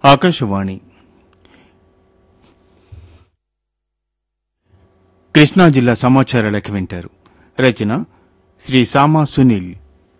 ఆకాశవాణి కృష్ణా జిల్లా సమాచార లేఖ వింటారు రచన శ్రీ సామా సునీల్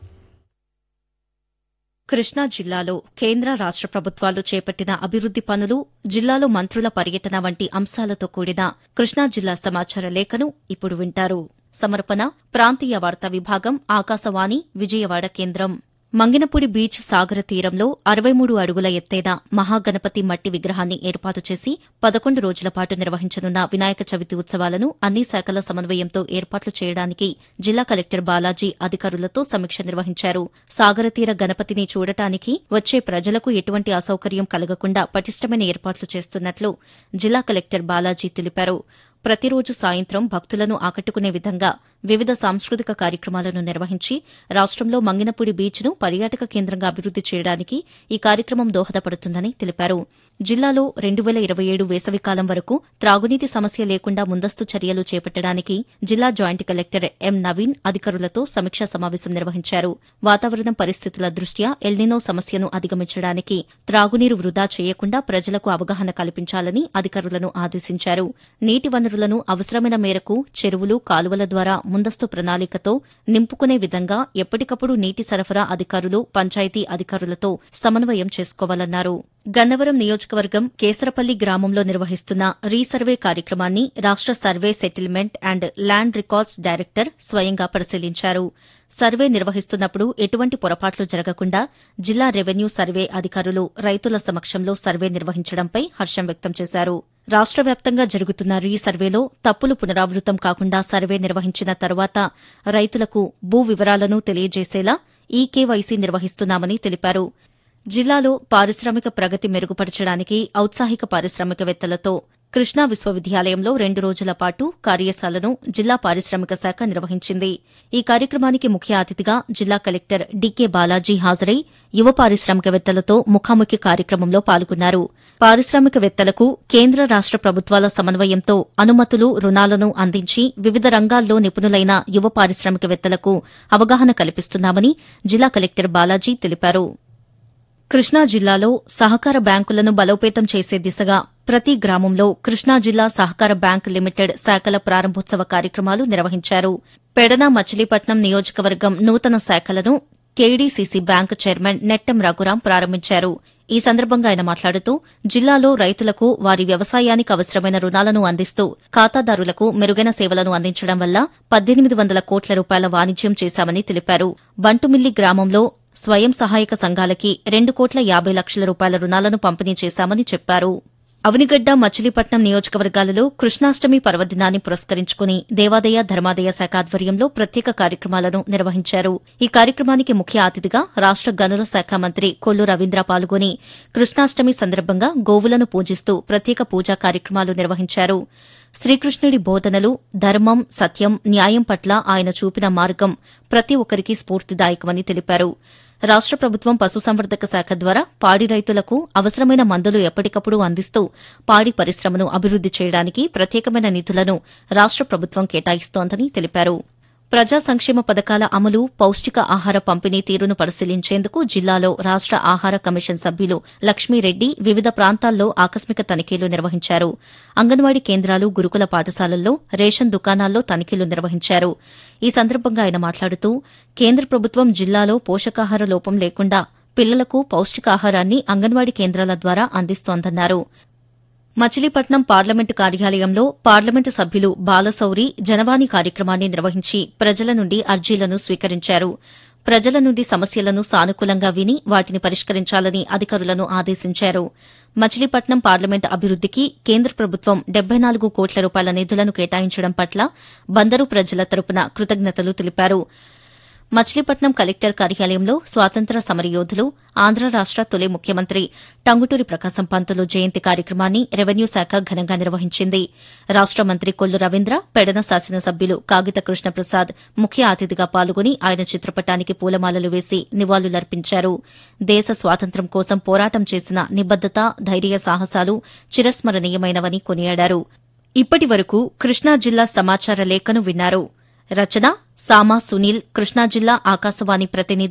కృష్ణా జిల్లాలో కేంద్ర రాష్ట ప్రభుత్వాలు చేపట్టిన అభివృద్ది పనులు జిల్లాలో మంత్రుల పర్యటన వంటి అంశాలతో కూడిన కృష్ణా జిల్లా సమాచార లేఖను ఇప్పుడు వింటారు సమర్పణ ప్రాంతీయ వార్తా విభాగం ఆకాశవాణి విజయవాడ కేంద్రం మంగినపూడి బీచ్ సాగర తీరంలో అరవై మూడు అడుగుల ఎత్తైన మహాగణపతి మట్టి విగ్రహాన్ని ఏర్పాటు చేసి పదకొండు రోజుల పాటు నిర్వహించనున్న వినాయక చవితి ఉత్సవాలను అన్ని శాఖల సమన్వయంతో ఏర్పాట్లు చేయడానికి జిల్లా కలెక్టర్ బాలాజీ అధికారులతో సమీక్ష నిర్వహించారు సాగర తీర గణపతిని చూడటానికి వచ్చే ప్రజలకు ఎటువంటి అసౌకర్యం కలగకుండా పటిష్టమైన ఏర్పాట్లు చేస్తున్నట్లు జిల్లా కలెక్టర్ బాలాజీ తెలిపారు ప్రతిరోజు సాయంత్రం భక్తులను ఆకట్టుకునే విధంగా వివిధ సాంస్కృతిక కార్యక్రమాలను నిర్వహించి రాష్టంలో మంగినపూడి బీచ్ను పర్యాటక కేంద్రంగా అభివృద్ది చేయడానికి ఈ కార్యక్రమం దోహదపడుతుందని తెలిపారు జిల్లాలో రెండు వేల ఇరవై ఏడు వేసవికాలం వరకు త్రాగునీటి సమస్య లేకుండా ముందస్తు చర్యలు చేపట్టడానికి జిల్లా జాయింట్ కలెక్టర్ ఎం నవీన్ అధికారులతో సమీక్షా సమావేశం నిర్వహించారు వాతావరణం పరిస్థితుల దృష్ట్యా ఎల్నినో సమస్యను అధిగమించడానికి త్రాగునీరు వృధా చేయకుండా ప్రజలకు అవగాహన కల్పించాలని అధికారులను ఆదేశించారు నీటి వనరులను అవసరమైన మేరకు చెరువులు కాలువల ద్వారా ముందస్తు ప్రణాళికతో నింపుకునే విధంగా ఎప్పటికప్పుడు నీటి సరఫరా అధికారులు పంచాయతీ అధికారులతో సమన్వయం చేసుకోవాలన్నారు గన్నవరం నియోజకవర్గం కేసరపల్లి గ్రామంలో నిర్వహిస్తున్న రీసర్వే కార్యక్రమాన్ని రాష్ట survey settlement and land records director స్వయంగా పరిశీలించారు సర్వే నిర్వహిస్తున్నప్పుడు ఎటువంటి పొరపాట్లు జరగకుండా జిల్లా రెవెన్యూ సర్వే అధికారులు రైతుల సమక్షంలో సర్వే నిర్వహించడంపై హర్షం వ్యక్తం చేశారు రాష్ట వ్యాప్తంగా జరుగుతున్న రీ సర్వేలో తప్పులు పునరావృతం కాకుండా సర్వే నిర్వహించిన తర్వాత రైతులకు భూ వివరాలను తెలియజేసేలా ఈ కేవైసీ నిర్వహిస్తున్నామని తెలిపారు జిల్లాలో పారిశ్రామిక ప్రగతి మెరుగుపరచడానికి ఔత్సాహిక పారిశ్రామికవేత్తలతో కృష్ణా విశ్వవిద్యాలయంలో రెండు రోజుల పాటు కార్యశాలను జిల్లా పారిశ్రామిక శాఖ నిర్వహించింది ఈ కార్యక్రమానికి ముఖ్య అతిథిగా జిల్లా కలెక్టర్ డీకే బాలాజీ హాజరై యువ పారిశ్రామికవేత్తలతో ముఖాముఖి కార్యక్రమంలో పాల్గొన్నారు పారిశ్రామికవేత్తలకు కేంద్ర రాష్ట ప్రభుత్వాల సమన్వయంతో అనుమతులు రుణాలను అందించి వివిధ రంగాల్లో నిపుణులైన యువ పారిశ్రామికవేత్తలకు అవగాహన కల్పిస్తున్నామని జిల్లా కలెక్టర్ బాలాజీ తెలిపారు కృష్ణా జిల్లాలో సహకార బ్యాంకులను బలోపేతం చేసే దిశగా ప్రతి గ్రామంలో కృష్ణా జిల్లా సహకార బ్యాంక్ లిమిటెడ్ శాఖల ప్రారంభోత్సవ కార్యక్రమాలు నిర్వహించారు పెడన మచిలీపట్నం నియోజకవర్గం నూతన శాఖలను KDCC bank chairman Nettem Raghuram ప్రారంభించారు ఈ సందర్భంగా ఆయన మాట్లాడుతూ జిల్లాలో రైతులకు వారి వ్యవసాయానికి అవసరమైన రుణాలను అందిస్తూ ఖాతాదారులకు మెరుగైన సేవలను అందించడం వల్ల పద్దెనిమిది వందల కోట్ల రూపాయల వాణిజ్యం చేశామని తెలిపారు బంటుమిల్లి గ్రామంలో స్వయం సహాయక సంఘాలకి రెండు కోట్ల యాబై లక్షల రూపాయల రుణాలను పంపిణీ చేశామని చెప్పారు అవనిగడ్డ మచిలీపట్నం నియోజకవర్గాలలో కృష్ణాష్టమి పర్వదినాన్ని పురస్కరించుకుని దేవాదాయ ధర్మాదాయ శాఖ ఆధ్వర్యంలో ప్రత్యేక కార్యక్రమాలను నిర్వహించారు ఈ కార్యక్రమానికి ముఖ్య అతిథిగా రాష్ట గనుల శాఖ మంత్రి కొల్లు రవీంద్ర పాల్గొని కృష్ణాష్టమి సందర్భంగా గోవులను పూజిస్తూ ప్రత్యేక పూజా కార్యక్రమాలు నిర్వహించారు శ్రీకృష్ణుడి బోధనలు ధర్మం సత్యం న్యాయం పట్ల ఆయన చూపిన మార్గం ప్రతి ఒక్కరికి స్ఫూర్తిదాయకమని తెలిపారు రాష్ట ప్రభుత్వం పశుసంవర్ధక శాఖ ద్వారా పాడి రైతులకు అవసరమైన మందులు ఎప్పటికప్పుడు అందిస్తూ పాడి పరిశ్రమను అభివృద్ది చేయడానికి ప్రత్యేకమైన నిధులను రాష్ట ప్రభుత్వం కేటాయిస్తోందని తెలిపారు ప్రజా సంక్షేమ పథకాల అమలు పౌష్టిక ఆహార పంపిణీ తీరును పరిశీలించేందుకు జిల్లాలో రాష్ట ఆహార కమిషన్ సభ్యులు లక్ష్మీరెడ్డి వివిధ ప్రాంతాల్లో ఆకస్మిక తనిఖీలు నిర్వహించారు అంగన్వాడీ కేంద్రాలు గురుకుల పాఠశాలల్లో రేషన్ దుకాణాల్లో తనిఖీలు నిర్వహించారు ఈ సందర్భంగా ఆయన మాట్లాడుతూ కేంద్ర ప్రభుత్వం జిల్లాలో పోషకాహార లోపం లేకుండా పిల్లలకు పౌష్టికాహారాన్ని అంగన్వాడీ కేంద్రాల ద్వారా అందిస్తోందన్నారు మచిలీపట్నం పార్లమెంటు కార్యాలయంలో పార్లమెంటు సభ్యులు బాలశౌరి జనవాణి కార్యక్రమాన్ని నిర్వహించి ప్రజల నుండి అర్జీలను స్వీకరించారు ప్రజల నుండి సమస్యలను సానుకూలంగా విని వాటిని పరిష్కరించాలని అధికారులను ఆదేశించారు మచిలీపట్నం పార్లమెంటు అభివృద్దికి కేంద్ర ప్రభుత్వం డెబ్బై నాలుగు కోట్ల రూపాయల నిధులను కేటాయించడం పట్ల బందరు ప్రజల తరపున కృతజ్ఞతలు తెలిపారు మచిలీపట్నం కలెక్టర్ కార్యాలయంలో స్వాతంత్ర సమరయోధులు ఆంధ్ర రాష్ట తొలి ముఖ్యమంత్రి టంగుటూరి ప్రకాశం పంతులు జయంతి కార్యక్రమాన్ని రెవెన్యూ శాఖ ఘనంగా నిర్వహించింది రాష్ట మంత్రి కొల్లు రవీంద్ర పెడన శాసనసభ్యులు కాగిత కృష్ణప్రసాద్ ముఖ్య అతిథిగా పాల్గొని ఆయన చిత్రపటానికి పూలమాలలు వేసి నివాళులర్పించారు దేశ స్వాతంత్ర్యం కోసం పోరాటం చేసిన నిబద్దత ధైర్య సాహసాలు చిరస్మరణీయమైనవని కొనియాడారు ఇప్పటి వరకు కృష్ణా జిల్లా సమాచార లేఖను విన్నారు రచన సామా సునీల్ కృష్ణా జిల్లా ఆకాశవాణి ప్రతినిధి